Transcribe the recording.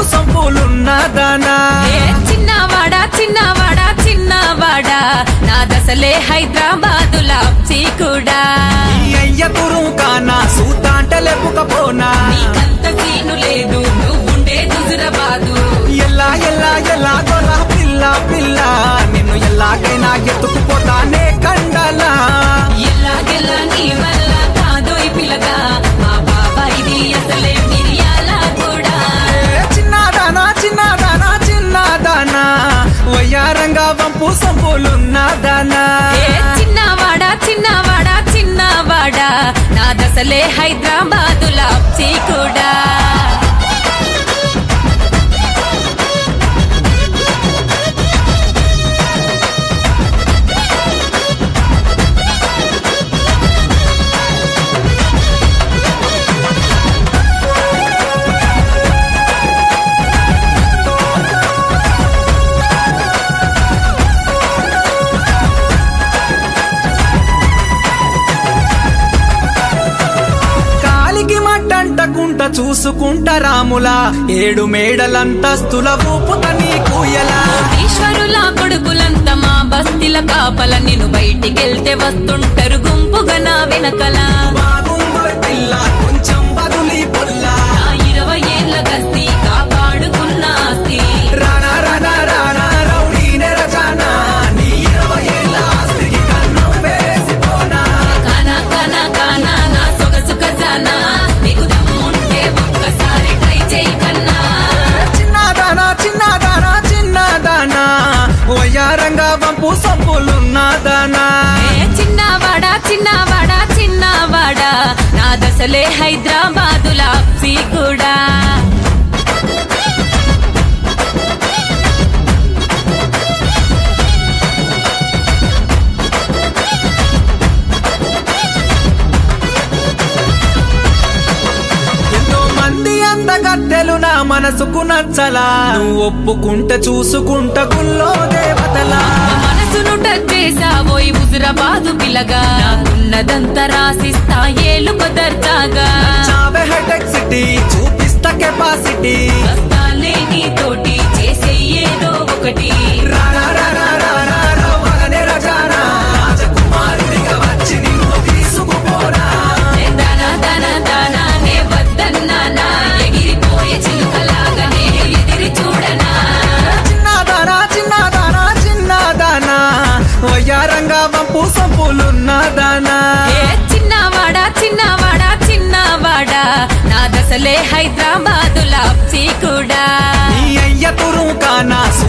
సంపులున్న దానా ఏ చిన్నవాడా చిన్నవాడా చిన్నవాడా నా దశలే హైదరాబాదులా కూడా ఈ అయ్య తురు కానా సూతాంట లేపుకపోనా నీకంత సీను లేదు నువ్వుండే హుజురాబాదు ఎల్లా ఎల్లా ఎల్లా గొర్ర పిల్ల పిల్ల నిన్ను ఎల్లాగైనా ఎత్తుకుపోతానే కండలా ఎలాగెలా నీ వల్ల కాదోయ్ పిల్లగా మా బాబాయిది అసలే మిరియాల కూడా ఏ చిన్నదానా చిన్నదానా చిన్నదానా వయ్యారంగా వంపు సంపులున్న దానా ఏ చిన్నవాడా చిన్నవాడా చిన్నవాడా నా దశలే హైదరాబాదులా కూడా కాలికి మట్టంటకుంట చూసుకుంట రాములా ఏడు మేడలంతస్తుల ఊపుత నీ కూయలా ఈశ్వరుల కొడుకులంతా మా బస్తీల కాపల నేను బయటికెళ్తే వస్తుంటారు గుంపుగా నా వెనకల బాగుందో పిల్ల కొంచెం బదులి పొల్లా నా ఇరవై ఏళ్ళ గస్తీ కాపాడుకున్న ఆస్తి రానా రానా రానా రౌడీ నెరజానా నీ ఇరవై ఏళ్ళ ఆస్తికి కన్నం వేసిపోనా కానా కానా కానా నా సొగసు ఖజానా నీకు దమ్ముంటే ఒక్కసారి ట్రై చేయి కన్నా చిన్నదానా చిన్నదానా చిన్నదానా వయ్యారంగా వంపు సంపులున్నదానా ఏ చిన్నవాడా చిన్నవాడా చిన్నవాడా నా దశలే హైదరాబాదులా కూడా ఎంతో మంది అందగత్తెలు నా మనసుకు నచ్చలా నువ్వు ఒప్పుకుంటే చూసుకుంట గుల్లో దేవతలా మనసును టచ్ చేసావోయ్ హుజురాబాదు పిల్లగా నాకున్నదంతా రాసిస్తా ఏలు కుదర్చాగా చావే హెడెక్ సిటీ చూపిస్తా కెపాసిటీ వస్తాలే నీతోటి చేసే ఏదో ఒకటి రానా రానా రానా రవ్వలనే రజానా రాజకుమారుడిగా వచ్చి నిన్ను తీసుకుపోనా ఏ దానా దానా దానా నే వద్దన్నానా ఎగిరిపోయే చిలుకలాగా నేను ఎదిరి చూడనా చిన్నదానా చిన్నదానా చిన్నదానా వయ్యారంగా వంపు సంపులున్నదానా ఏ చిన్నవాడా చిన్నవాడా చిన్నవాడా నా దశలే హైదరాబాదులా కూడా నీ అయ్య తురు కానా